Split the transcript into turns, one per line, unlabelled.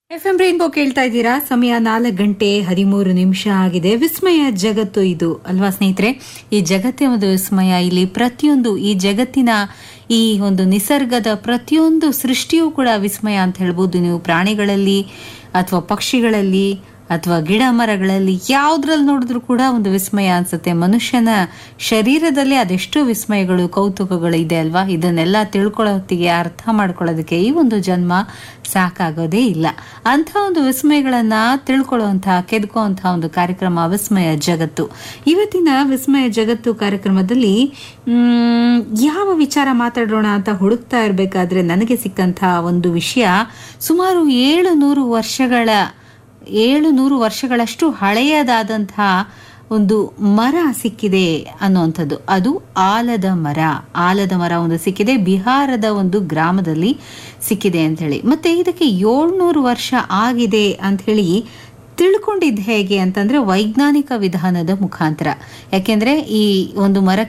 F M rainbow ಕೇಳ್ತಾ ಇದ್ದೀರಾ ಸಮಯ ನಾಲ್ಕು ಗಂಟೆ ಹದಿಮೂರು ನಿಮಿಷ ಆಗಿದೆ ವಿಸ್ಮಯ ಜಗತ್ತು ಇದು ಅಲ್ವಾ ಸ್ನೇಹಿತರೆ ಈ ಜಗತ್ತೇ ಒಂದು ವಿಸ್ಮಯ ಇಲ್ಲಿ ಪ್ರತಿಯೊಂದು ಈ ಜಗತ್ತಿನ ಈ ಒಂದು ನಿಸರ್ಗದ ಪ್ರತಿಯೊಂದು ಸೃಷ್ಟಿಯೂ ಕೂಡ ವಿಸ್ಮಯ ಅಂತ ಹೇಳ್ಬೋದು ನೀವು ಪ್ರಾಣಿಗಳಲ್ಲಿ ಅಥವಾ ಪಕ್ಷಿಗಳಲ್ಲಿ ಅಥವಾ ಗಿಡ ಮರಗಳಲ್ಲಿ ಯಾವ್ದ್ರಲ್ಲಿ ನೋಡಿದ್ರು ಕೂಡ ಒಂದು ವಿಸ್ಮಯ ಅನ್ಸುತ್ತೆ ಮನುಷ್ಯನ ಶರೀರದಲ್ಲಿ ಅದೆಷ್ಟು ವಿಸ್ಮಯಗಳು ಕೌತುಕಗಳು ಇದೆ ಅಲ್ವಾ ಇದನ್ನೆಲ್ಲ ತಿಳ್ಕೊಳ್ಳೋ ಹೊತ್ತಿಗೆ ಅರ್ಥ ಮಾಡ್ಕೊಳ್ಳೋದಕ್ಕೆ ಈ ಒಂದು ಜನ್ಮ ಸಾಕಾಗೋದೇ ಇಲ್ಲ ಅಂಥ ಒಂದು ವಿಸ್ಮಯಗಳನ್ನ ತಿಳ್ಕೊಳ್ಳುವಂತಹ ಕೆದ್ಕುವಂತಹ ಒಂದು ಕಾರ್ಯಕ್ರಮ ವಿಸ್ಮಯ ಜಗತ್ತು ಇವತ್ತಿನ ವಿಸ್ಮಯ ಜಗತ್ತು ಕಾರ್ಯಕ್ರಮದಲ್ಲಿ ಮ್, ಯಾವ ವಿಚಾರ ಮಾತಾಡೋಣ ಅಂತ ಹುಡುಕ್ತಾ ಇರಬೇಕಾದ್ರೆ ನನಗೆ ಸಿಕ್ಕಂತಹ ಒಂದು ವಿಷಯ ಸುಮಾರು ಏಳು ನೂರು ವರ್ಷಗಳ ಏಳು ನೂರು ವರ್ಷಗಳಷ್ಟು ಹಳೆಯದಾದಂತಹ ಒಂದು ಮರ ಸಿಕ್ಕಿದೆ ಅನ್ನುವಂಥದ್ದು ಅದು ಆಲದ ಮರ ಆಲದ ಮರ ಒಂದು ಸಿಕ್ಕಿದೆ ಬಿಹಾರದ ಒಂದು ಗ್ರಾಮದಲ್ಲಿ ಸಿಕ್ಕಿದೆ ಅಂತ ಹೇಳಿ ಮತ್ತೆ ಇದಕ್ಕೆ ಏಳ್ನೂರು ವರ್ಷ ಆಗಿದೆ ಅಂತ ಹೇಳಿ ತಿಳ್ಕೊಂಡಿದ್ದು ಹೇಗೆ ಅಂತಂದ್ರೆ ವೈಜ್ಞಾನಿಕ ವಿಧಾನದ ಮುಖಾಂತರ ಯಾಕೆಂದ್ರೆ ಈ ಒಂದು ಮರ